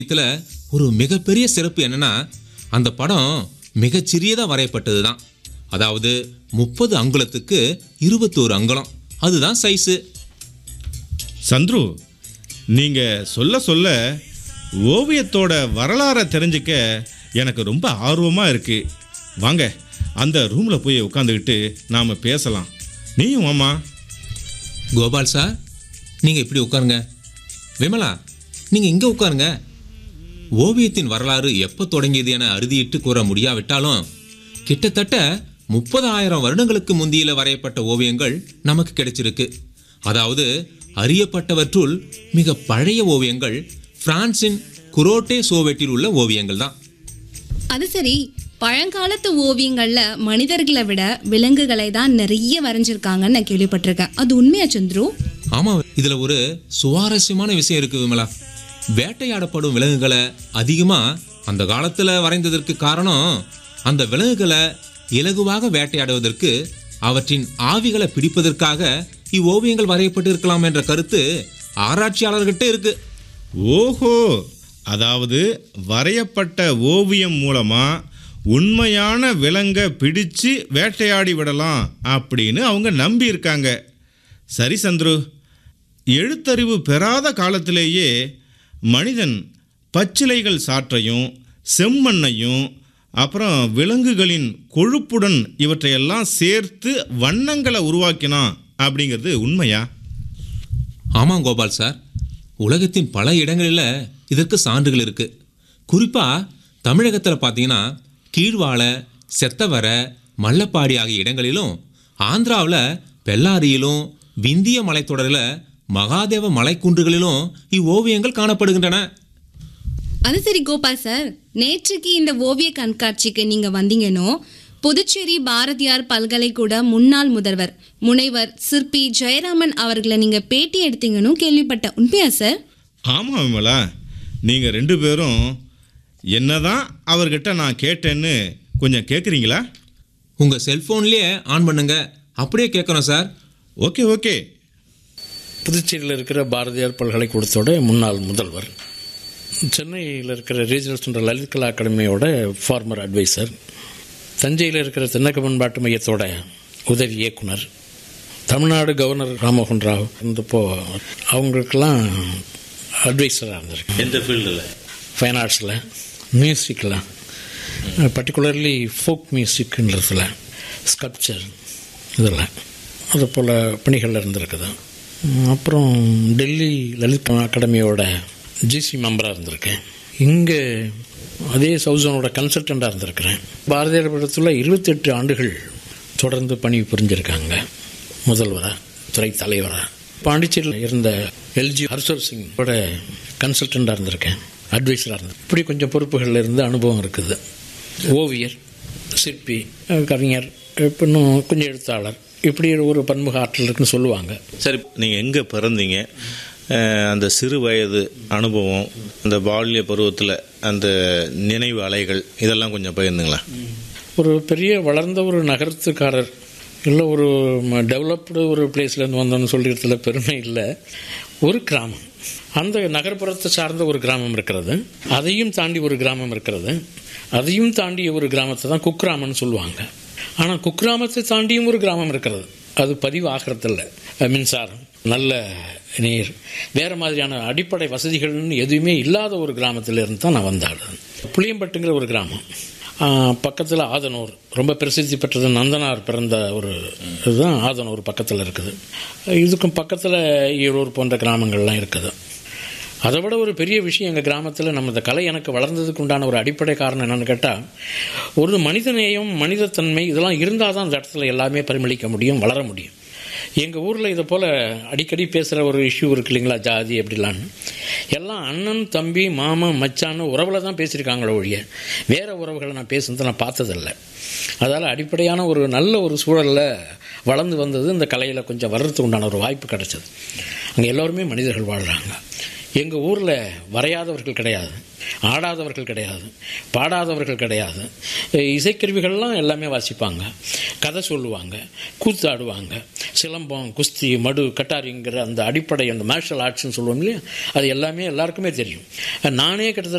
இதுல ஒரு மிகப்பெரிய சிறப்பு என்னன்னா அந்த படம் மிகச்சிறியதா வரையப்பட்டது தான் அதாவது முப்பது அங்குலத்துக்கு இருபத்தோரு அங்குலம் அதுதான் சைஸு சந்துரு நீங்க சொல்ல சொல்ல ஓவியத்தோட வரலாறை தெரிஞ்சுக்க எனக்கு ரொம்ப ஆர்வமா இருக்கு வாங்க அந்த ரூம்ல போய் உட்காந்துக்கிட்டு நாம பேசலாம் நீயும் ஆமா கோபால் சார் நீங்க இப்படி உட்காருங்க விமலா நீங்க இங்க உட்காருங்க ஓவியத்தின் வரலாறு எப்போ தொடங்கியது என அறுதியிட்டு கூற முடியாவிட்டாலும் கிட்டத்தட்ட முப்பதாயிரம் வருடங்களுக்கு முந்தியில வரையப்பட்ட ஓவியங்கள் நமக்கு கிடைச்சிருக்கு அதாவது அறியப்பட்டவற்றுள் மிக பழைய ஓவியங்கள் பிரான்சின் குரோட்டே சோவேட்டில் உள்ள ஓவியங்கள் தான் அது சரி பழங்காலத்து ஓவியங்கள்ல மனிதர்களை விட விலங்குகளை தான் நிறைய வரைஞ்சிருக்காங்கன்னு நான் கேள்விப்பட்டிருக்கேன் அது உண்மையா சந்துரு ஆமா இதுல ஒரு சுவாரஸ்யமான விஷயம் இருக்கு விமலா வேட்டையாடப்படும் விலங்குகளை அதிகமா அந்த காலத்துல வரைந்ததற்கு காரணம் அந்த விலங்குகளை இலகுவாக வேட்டையாடுவதற்கு அவற்றின் ஆவிகளை பிடிப்பதற்காக இவ்வோவியங்கள் வரையப்பட்டு இருக்கலாம் என்ற கருத்து ஆராய்ச்சியாளர்கிட்ட இருக்கு ஓஹோ அதாவது வரையப்பட்ட ஓவியம் மூலமா உண்மையான விலங்கை பிடிச்சு வேட்டையாடி விடலாம் அப்படின்னு அவங்க நம்பி இருக்காங்க சரி சந்துரு எழுத்தறிவு பெறாத காலத்திலேயே மனிதன் பச்சிலைகள் சாற்றையும் செம்மண்ணையும் அப்புறம் விலங்குகளின் கொழுப்புடன் இவற்றையெல்லாம் சேர்த்து வண்ணங்களை உருவாக்கினான் அப்படிங்கிறது உண்மையா ஆமாம் கோபால் சார் உலகத்தின் பல இடங்களில் இதற்கு சான்றுகள் இருக்கு குறிப்பா தமிழகத்தில் பார்த்தீங்கன்னா கீழ்வாளை செத்தவரை மல்லப்பாடி ஆகிய இடங்களிலும் ஆந்திராவில் பெல்லாரியிலும் விந்திய மலைத்தொடரில் மகாதேவ மலைக்குன்றுகளிலும் இவ்வோவியங்கள் காணப்படுகின்றன அது சரி கோபால் சார் நேற்றுக்கு இந்த ஓவிய கண்காட்சிக்கு நீங்க வந்தீங்கன்னோ புதுச்சேரி பாரதியார் பல்கலைக்கூட முன்னாள் முதல்வர் முனைவர் சிற்பி ஜெயராமன் அவர்களை நீங்க பேட்டி எடுத்தீங்கன்னு கேள்விப்பட்டேன் உண்மையா சார் ஆமாம் விமலா நீங்கள் ரெண்டு பேரும் என்னதான் அவர்கிட்ட நான் கேட்டேன்னு கொஞ்சம் கேட்குறீங்களா உங்கள் செல்ஃபோன்லேயே ஆன் பண்ணுங்க அப்படியே கேட்குறோம் சார் ஓகே ஓகே புதுச்சேரியில் இருக்கிற பாரதியார் பல்கலைக்கூடத்தோட முன்னாள் முதல்வர் சென்னையில் இருக்கிற ரீஜனல் சென்டர் லலித் கலா அகாடமியோட ஃபார்மர் அட்வைசர் தஞ்சையில் இருக்கிற தென்னக பண்பாட்டு மையத்தோட உதவி இயக்குனர் தமிழ்நாடு கவர்னர் ராமோகன் ராவ் இருந்தப்போ அவங்களுக்கெல்லாம் அட்வைசராக இருந்திருக்கு எந்த ஃபீல்டில் ஃபைன் ஆர்ட்ஸில் மியூசிக்கில் பர்டிகுலர்லி ஃபோக் மியூசிக்ன்றதுல ஸ்கல்ப்சர் இதில் அது போல் பணிகளில் இருந்திருக்குது அப்புறம் டெல்லி லலித் அகாடமியோட ஜிசி மெம்பராக இருந்திருக்கேன் இங்கே அதே சௌசனோட கன்சல்டண்ட்டாக இருந்திருக்கிறேன் பாரதியார் படத்தில் இருபத்தெட்டு ஆண்டுகள் தொடர்ந்து பணி புரிஞ்சிருக்காங்க முதல்வராக துறை தலைவராக பாண்டிச்சேரியில் இருந்த எல்ஜி ஹர்ஷர் சிங்கோட கன்சல்டண்ட்டாக இருந்திருக்கேன் அட்வைசராக இருந்தேன் இப்படி கொஞ்சம் பொறுப்புகளில் இருந்து அனுபவம் இருக்குது ஓவியர் சிற்பி கவிஞர் இப்போ இன்னும் கொஞ்சம் எழுத்தாளர் இப்படி ஒரு பன்முக ஆற்றல் இருக்குன்னு சொல்லுவாங்க சரி நீங்கள் எங்கே பிறந்தீங்க அஹ், அந்த சிறு வயது அனுபவம் அந்த பால்ய பருவத்தில் அந்த நினைவு அலைகள் இதெல்லாம் கொஞ்சம் பகிர்ந்துங்களேன் ஒரு பெரிய வளர்ந்த ஒரு நகரத்துக்காரர் இல்லை ஒரு டெவலப்டு ஒரு பிளேஸ்லேருந்து வந்தோன்னு சொல்கிறதுல பெருமை இல்லை ஒரு கிராமம் அந்த நகர்ப்புறத்தை சார்ந்த ஒரு கிராமம் இருக்கிறது அதையும் தாண்டி ஒரு கிராமம் இருக்கிறது அதையும் தாண்டி ஒரு கிராமத்தை தான் குக்கிராமம்னு சொல்லுவாங்க ஆனால் குக்கிராமத்தை தாண்டியும் ஒரு கிராமம் இருக்கிறது அது பதிவு ஆகிறதில்ல மின்சாரம் நல்ல நீர் வேறு மாதிரியான அடிப்படை வசதிகள்னு எதுவுமே இல்லாத ஒரு கிராமத்தில் இருந்து தான் நான் வந்தாடுறேன் புளியம்பட்டுங்கிற ஒரு கிராமம் பக்கத்தில் ஆதனூர் ரொம்ப பிரசித்தி பெற்றது நந்தனார் பிறந்த ஒரு இதுதான் ஆதனூர் பக்கத்தில் இருக்குது இதுக்கும் பக்கத்தில் ஈரோடு போன்ற கிராமங்கள்லாம் இருக்குது அதை விட ஒரு பெரிய விஷயம் எங்கள் கிராமத்தில் நம்ம இந்த கலை எனக்கு வளர்ந்ததுக்கு உண்டான ஒரு அடிப்படை காரணம் என்னென்னு கேட்டால் ஒரு மனிதநேயம் மனிதத்தன்மை இதெல்லாம் இருந்தால் தான் அந்த இடத்துல எல்லாமே பரிமளிக்க முடியும் வளர முடியும் எங்கள் ஊரில் இதை போல் அடிக்கடி பேசுகிற ஒரு இஷ்யூ இருக்கு இல்லைங்களா ஜாதி அப்படிலான்னு எல்லாம் அண்ணன் தம்பி மாமன் மச்சான்னு உறவில் தான் பேசியிருக்காங்களோ ஒழிய வேறு உறவுகளை நான் பேசுனதை நான் பார்த்ததில்ல அதால் அடிப்படையான ஒரு நல்ல ஒரு சூழலில் வளர்ந்து வந்தது இந்த கலையில் கொஞ்சம் வர்றதுக்கு உண்டான ஒரு வாய்ப்பு கிடைச்சது அங்கே எல்லோருமே மனிதர்கள் வாழ்கிறாங்க எங்கள் ஊரில் வரையாதவர்கள் கிடையாது ஆடாதவர்கள் கிடையாது பாடாதவர்கள் கிடையாது இசைக்கருவிகள்லாம் எல்லாமே வாசிப்பாங்க கதை சொல்லுவாங்க கூத்தாடுவாங்க சிலம்பம் குஸ்தி மடு கட்டாரிங்கிற அந்த அடிப்படை அந்த மார்ஷல் ஆர்ட்ஸ்னு சொல்லுவோம் இல்லையா அது எல்லாமே எல்லாருக்குமே தெரியும் நானே கிட்டத்தட்ட